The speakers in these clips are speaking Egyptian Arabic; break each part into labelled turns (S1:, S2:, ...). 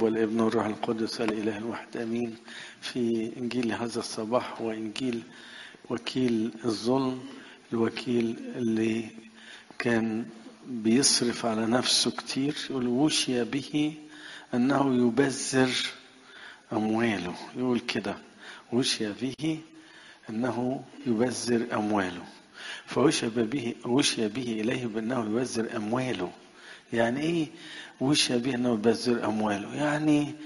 S1: والابن والروح القدس الإله الواحد أمين في إنجيل هذا الصباح وإنجيل وكيل الظلم الوكيل اللي كان بيصرف على نفسه كتير يقول وشي به أنه يبذر أمواله يقول كده وشي به أنه يبذر أمواله فوشي به وشي به إليه بأنه يبذر أمواله يعني إيه وشي به أنه يبذر أمواله يعني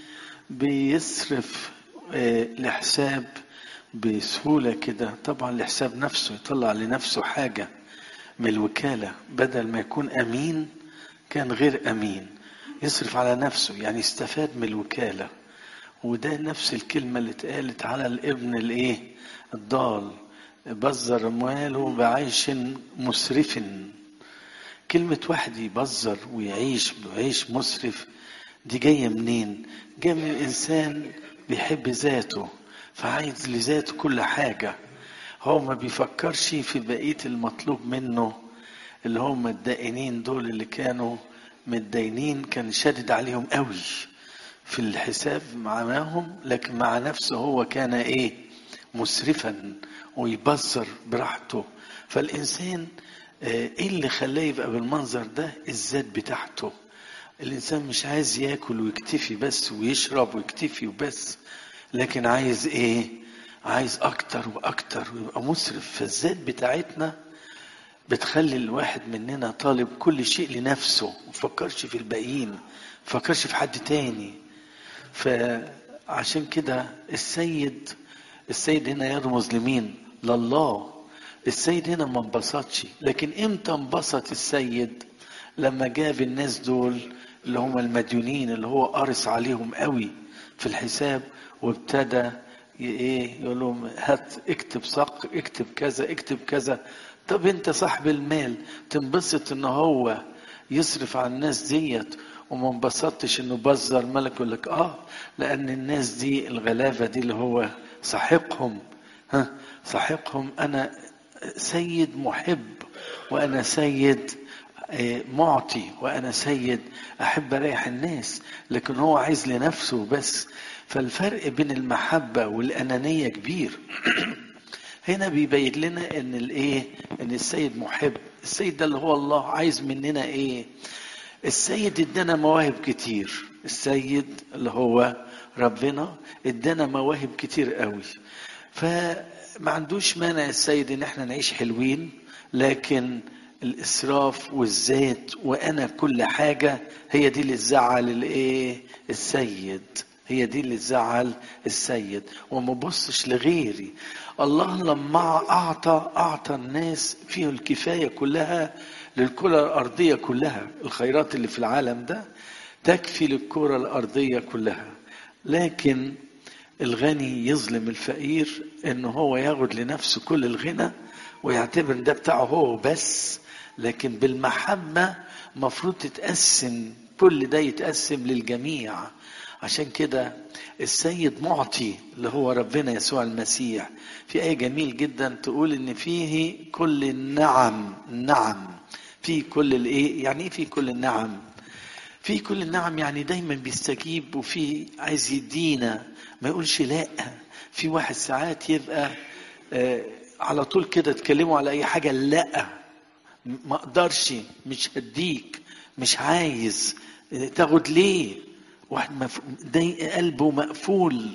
S1: بيصرف آه لحساب بسهولة كده طبعا لحساب نفسه يطلع لنفسه حاجة من الوكالة بدل ما يكون أمين كان غير أمين يصرف على نفسه يعني استفاد من الوكالة وده نفس الكلمة اللي اتقالت على الابن الايه الضال بذر أمواله بعيش مسرف كلمة واحد يبذر ويعيش ويعيش مسرف دي جاية منين؟ جاية من الإنسان بيحب ذاته فعايز لذاته كل حاجة هو ما بيفكرش في بقية المطلوب منه اللي هم الدائنين دول اللي كانوا متدينين كان شادد عليهم قوي في الحساب معاهم لكن مع نفسه هو كان ايه مسرفا ويبصر براحته فالإنسان ايه اللي خلاه يبقى بالمنظر ده الذات بتاعته الإنسان مش عايز ياكل ويكتفي بس ويشرب ويكتفي وبس لكن عايز ايه عايز اكتر واكتر ويبقى مسرف فالذات بتاعتنا بتخلي الواحد مننا طالب كل شيء لنفسه ما فكرش في الباقيين ما فكرش في حد تاني فعشان كده السيد السيد هنا يرمز لمين لله السيد هنا ما انبسطش لكن امتى انبسط السيد لما جاب الناس دول اللي هم المديونين اللي هو قارص عليهم قوي في الحساب وابتدى ايه يقول لهم هات اكتب صق اكتب كذا اكتب كذا طب انت صاحب المال تنبسط ان هو يصرف على الناس ديت وما انبسطتش انه بذر ملك يقول لك اه لان الناس دي الغلابه دي اللي هو صاحبهم ها صاحبهم انا سيد محب وانا سيد معطي وانا سيد احب اريح الناس لكن هو عايز لنفسه بس فالفرق بين المحبه والانانيه كبير هنا بيبين لنا ان الايه ان السيد محب السيد ده اللي هو الله عايز مننا ايه السيد ادانا مواهب كتير السيد اللي هو ربنا ادانا مواهب كتير قوي فما عندوش مانع السيد ان احنا نعيش حلوين لكن الاسراف والذات وانا كل حاجه هي دي اللي تزعل الايه السيد هي دي اللي تزعل السيد وما بصش لغيري الله لما اعطى اعطى الناس فيه الكفايه كلها للكره الارضيه كلها الخيرات اللي في العالم ده تكفي للكره الارضيه كلها لكن الغني يظلم الفقير ان هو ياخد لنفسه كل الغنى ويعتبر ده بتاعه هو بس لكن بالمحبة مفروض تتقسم كل ده يتقسم للجميع عشان كده السيد معطي اللي هو ربنا يسوع المسيح في آية جميل جدا تقول إن فيه كل النعم نعم في كل الإيه يعني إيه في كل النعم في كل النعم يعني دايما بيستجيب وفي عايز يدينا ما يقولش لا في واحد ساعات يبقى آه على طول كده تكلموا على اي حاجه لا ما اقدرش مش هديك مش عايز تاخد ليه واحد مف... قلبه مقفول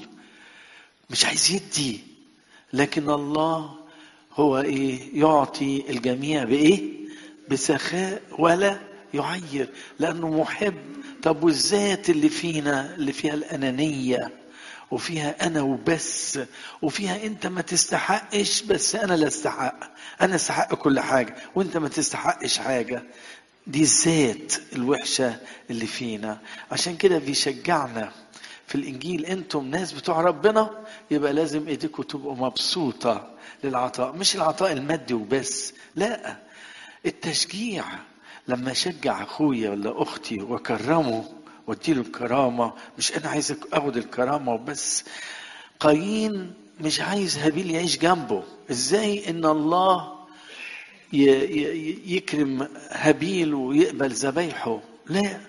S1: مش عايز يدي لكن الله هو ايه يعطي الجميع بايه بسخاء ولا يعير لانه محب طب والذات اللي فينا اللي فيها الانانيه وفيها انا وبس وفيها انت ما تستحقش بس انا لا استحق انا استحق كل حاجه وانت ما تستحقش حاجه دي الذات الوحشه اللي فينا عشان كده بيشجعنا في الانجيل انتم ناس بتوع ربنا يبقى لازم ايديكم تبقوا مبسوطه للعطاء مش العطاء المادي وبس لا التشجيع لما اشجع اخويا ولا اختي واكرمه واديله الكرامة مش أنا عايز أخد الكرامة وبس قايين مش عايز هابيل يعيش جنبه إزاي إن الله يكرم هابيل ويقبل ذبايحه لا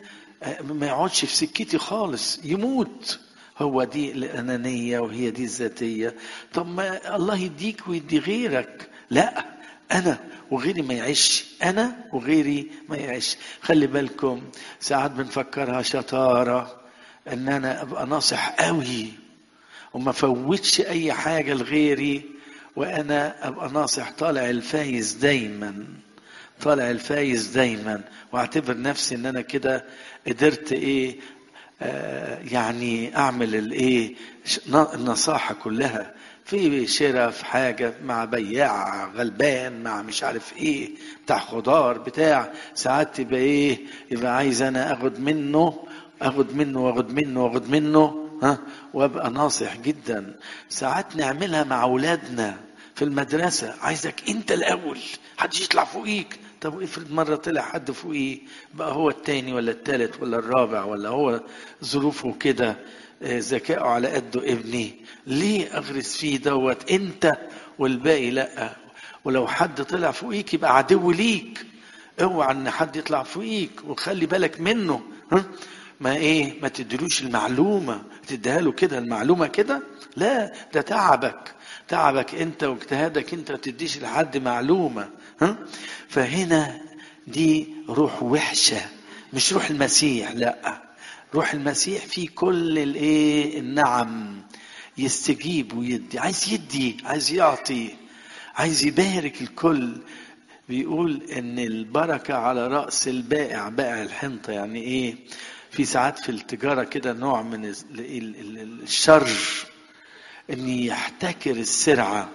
S1: ما يقعدش في سكتي خالص يموت هو دي الأنانية وهي دي الذاتية طب ما الله يديك ويدي غيرك لا أنا وغيري ما يعيش أنا وغيري ما يعيش خلي بالكم ساعات بنفكرها شطارة إن أنا أبقى ناصح قوي وما فوتش أي حاجة لغيري وأنا أبقى ناصح طالع الفايز دايما طالع الفايز دايما واعتبر نفسي ان انا كده قدرت ايه آه يعني اعمل الايه النصاحه كلها في شراء في حاجة مع بياع غلبان مع مش عارف ايه بتاع خضار بتاع ساعات تبقى ايه يبقى عايز انا اخد منه اخد منه واخد منه واخد منه ها وابقى ناصح جدا ساعات نعملها مع اولادنا في المدرسة عايزك انت الاول حدش يطلع فوقيك طب افرض مرة طلع حد فوقيه بقى هو التاني ولا التالت ولا الرابع ولا هو ظروفه كده ذكائه على قده ابني ليه اغرس فيه دوت انت والباقي لا ولو حد طلع فوقيك يبقى عدو ليك اوعى ان حد يطلع فوقيك وخلي بالك منه ها ما ايه ما تديلوش المعلومه تديها له كده المعلومه كده لا ده تعبك تعبك انت واجتهادك انت ما تديش لحد معلومه ها فهنا دي روح وحشه مش روح المسيح لا روح المسيح فيه كل الايه النعم يستجيب ويدي عايز يدي عايز يعطي عايز يبارك الكل بيقول ان البركه على راس البائع بائع الحنطه يعني ايه في ساعات في التجاره كده نوع من الشر ان يحتكر السرعه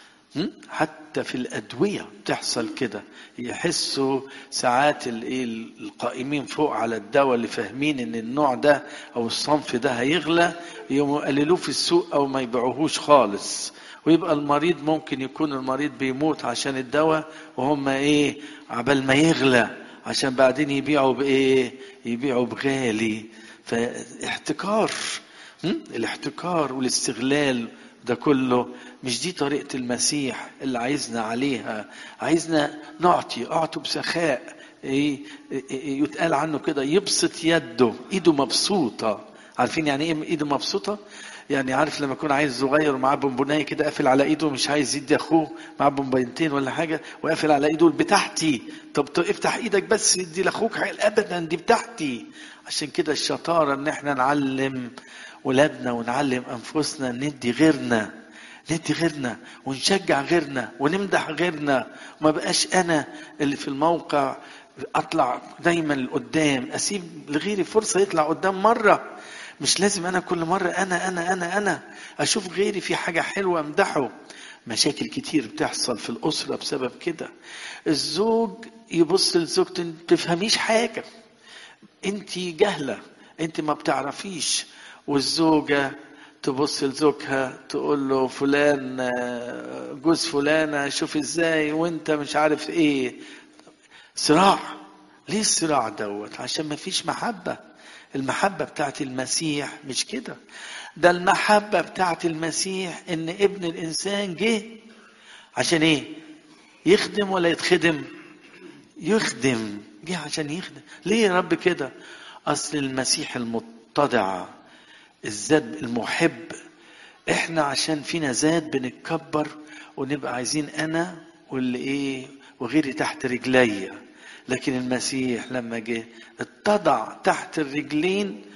S1: حتى في الادويه بتحصل كده يحسوا ساعات الايه القائمين فوق على الدواء اللي فاهمين ان النوع ده او الصنف ده هيغلى يقوموا يقللوه في السوق او ما يبيعوهوش خالص ويبقى المريض ممكن يكون المريض بيموت عشان الدواء وهم ايه عبال ما يغلى عشان بعدين يبيعوا بايه يبيعوا بغالي فاحتكار الاحتكار والاستغلال ده كله مش دي طريقة المسيح اللي عايزنا عليها عايزنا نعطي اعطوا بسخاء إيه يتقال عنه كده يبسط يده ايده مبسوطة عارفين يعني ايه ايده مبسوطة يعني عارف لما يكون عايز صغير ومعاه بونبونايه كده قافل على ايده مش عايز يدي اخوه معاه بونبونتين ولا حاجه وقافل على ايده بتاعتي طب افتح ايدك بس ادي لاخوك ابدا دي بتاعتي عشان كده الشطاره ان احنا نعلم ولادنا ونعلم انفسنا ندي غيرنا ندي غيرنا ونشجع غيرنا ونمدح غيرنا وما بقاش انا اللي في الموقع اطلع دايما لقدام اسيب لغيري فرصه يطلع قدام مره مش لازم انا كل مره انا انا انا انا اشوف غيري في حاجه حلوه امدحه مشاكل كتير بتحصل في الاسره بسبب كده الزوج يبص لزوجته ما تفهميش حاجه انت جهله انت ما بتعرفيش والزوجه تبص لزوجها تقول له فلان جوز فلانة شوف ازاي وانت مش عارف ايه صراع ليه الصراع دوت عشان ما فيش محبة المحبة بتاعت المسيح مش كده ده المحبة بتاعت المسيح ان ابن الانسان جه عشان ايه يخدم ولا يتخدم يخدم جه عشان يخدم ليه يا رب كده اصل المسيح المتضع الذات المحب احنا عشان فينا ذات بنتكبر ونبقى عايزين انا واللي ايه وغيري تحت رجليا لكن المسيح لما جه اتضع تحت الرجلين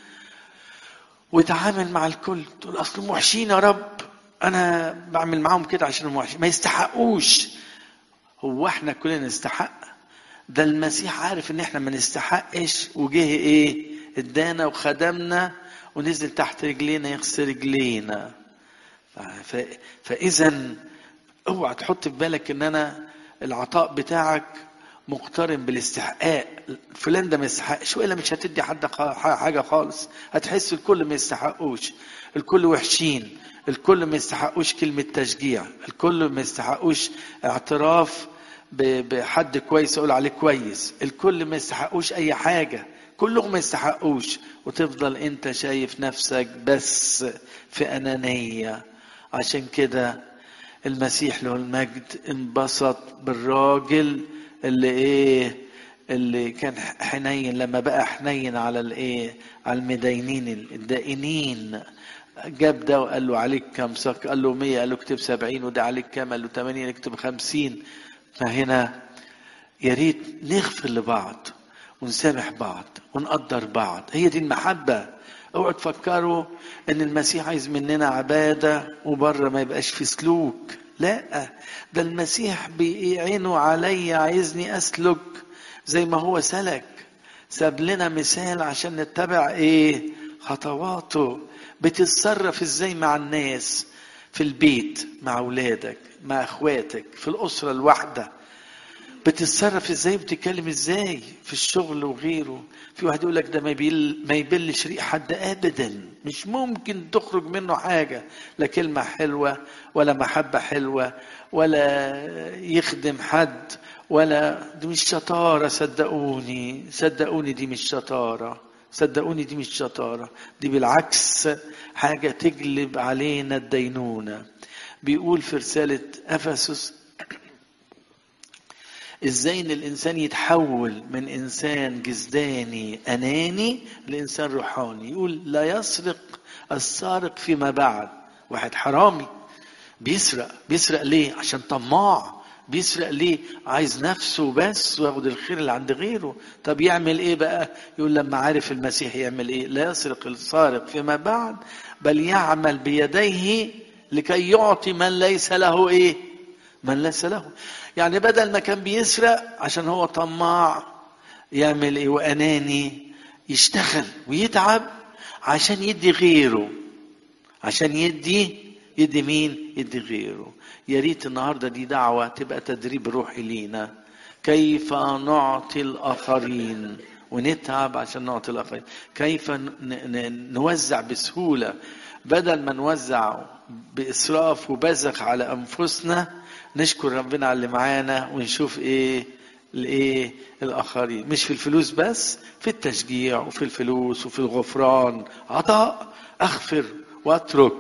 S1: وتعامل مع الكل تقول اصل وحشين يا رب انا بعمل معاهم كده عشان هم وحشين ما يستحقوش هو احنا كلنا نستحق ده المسيح عارف ان احنا ما نستحقش وجه ايه ادانا وخدمنا ونزل تحت رجلينا يغسل رجلينا فاذا اوعى تحط في بالك ان انا العطاء بتاعك مقترن بالاستحقاق فلان ده ما يستحقش والا مش هتدي حد حاجه خالص هتحس الكل ما يستحقوش الكل وحشين الكل ما يستحقوش كلمه تشجيع الكل ما يستحقوش اعتراف بحد كويس اقول عليه كويس الكل ما يستحقوش اي حاجه كلهم ما يستحقوش وتفضل انت شايف نفسك بس في انانيه عشان كده المسيح له المجد انبسط بالراجل اللي ايه اللي كان حنين لما بقى حنين على الايه على المدينين الدائنين جاب ده وقال له عليك كم صك قال له 100 قال له اكتب 70 وده عليك كام قال له 80 اكتب 50 فهنا يا ريت نغفر لبعض ونسامح بعض ونقدر بعض هي دي المحبة اوعوا تفكروا ان المسيح عايز مننا عبادة وبره ما يبقاش في سلوك لا ده المسيح بعينه علي عايزني اسلك زي ما هو سلك ساب لنا مثال عشان نتبع ايه خطواته بتتصرف ازاي مع الناس في البيت مع اولادك مع اخواتك في الاسره الواحده بتتصرف ازاي بتتكلم ازاي في الشغل وغيره في واحد يقول لك ده ما يبل ما يبلش ريق حد ابدا مش ممكن تخرج منه حاجه لا كلمه حلوه ولا محبه حلوه ولا يخدم حد ولا دي مش شطاره صدقوني صدقوني دي مش شطاره صدقوني دي مش شطاره دي بالعكس حاجه تجلب علينا الدينونه بيقول في رساله افسس ازاي ان الانسان يتحول من انسان جسداني اناني لانسان روحاني يقول لا يسرق السارق فيما بعد واحد حرامي بيسرق بيسرق ليه عشان طماع بيسرق ليه عايز نفسه بس وياخد الخير اللي عند غيره طب يعمل ايه بقى يقول لما عارف المسيح يعمل ايه لا يسرق السارق فيما بعد بل يعمل بيديه لكي يعطي من ليس له ايه من ليس له يعني بدل ما كان بيسرق عشان هو طماع يعمل ايه واناني يشتغل ويتعب عشان يدي غيره عشان يدي يدي مين يدي غيره يا ريت النهارده دي دعوه تبقى تدريب روحي لينا كيف نعطي الاخرين ونتعب عشان نعطي الاخرين كيف نوزع بسهوله بدل ما نوزع باسراف وبذخ على انفسنا نشكر ربنا على اللي معانا ونشوف ايه الايه الاخرين مش في الفلوس بس في التشجيع وفي الفلوس وفي الغفران عطاء اغفر واترك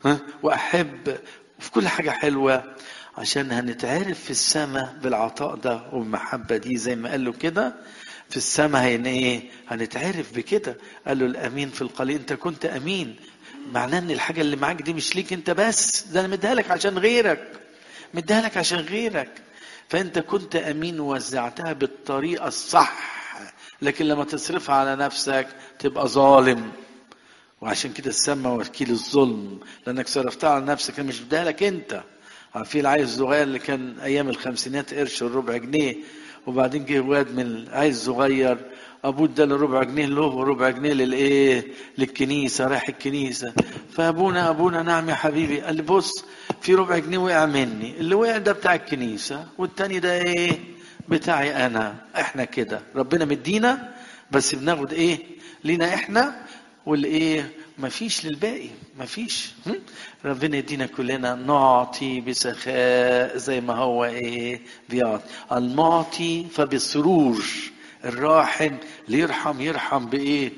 S1: واحب وفي كل حاجه حلوه عشان هنتعرف في السماء بالعطاء ده والمحبه دي زي ما قال له كده في السماء هن ايه هنتعرف بكده قال له الامين في القليل انت كنت امين معناه ان الحاجه اللي معاك دي مش ليك انت بس ده انا مديها لك عشان غيرك مديها لك عشان غيرك فانت كنت امين ووزعتها بالطريقه الصح لكن لما تصرفها على نفسك تبقى ظالم وعشان كده السما وكيل الظلم لانك صرفتها على نفسك مش بديها لك انت في العيل الصغير اللي كان ايام الخمسينات قرش الربع جنيه وبعدين جه واد من العيل الصغير ابوه اداله ربع جنيه له وربع جنيه للايه للكنيسه رايح الكنيسه فابونا ابونا نعم يا حبيبي قال لي بص في ربع جنيه وقع مني اللي وقع ده بتاع الكنيسه والتاني ده ايه بتاعي انا احنا كده ربنا مدينا بس بناخد ايه لينا احنا والايه مفيش للباقي مفيش ربنا يدينا كلنا نعطي بسخاء زي ما هو ايه بيعطي المعطي فبسرور الراحم اللي يرحم يرحم بايه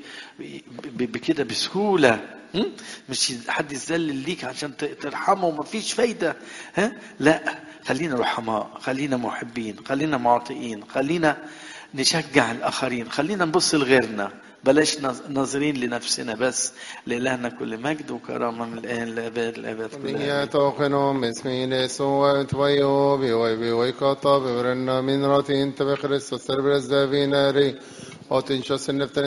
S1: بكده بسهوله مش حد يذلل ليك عشان ترحمه ومفيش فايده ها لا خلينا رحماء خلينا محبين خلينا معطيين خلينا نشجع الاخرين خلينا نبص لغيرنا بلاش ناظرين لنفسنا بس لإلهنا كل مجد وكرامة من الآن لأبد الأبد
S2: Mia togenom esmine so tvojo bi oi bi oi kata bi vrenna min ratin tebe Kristus terbres devineri otin shosen nefterin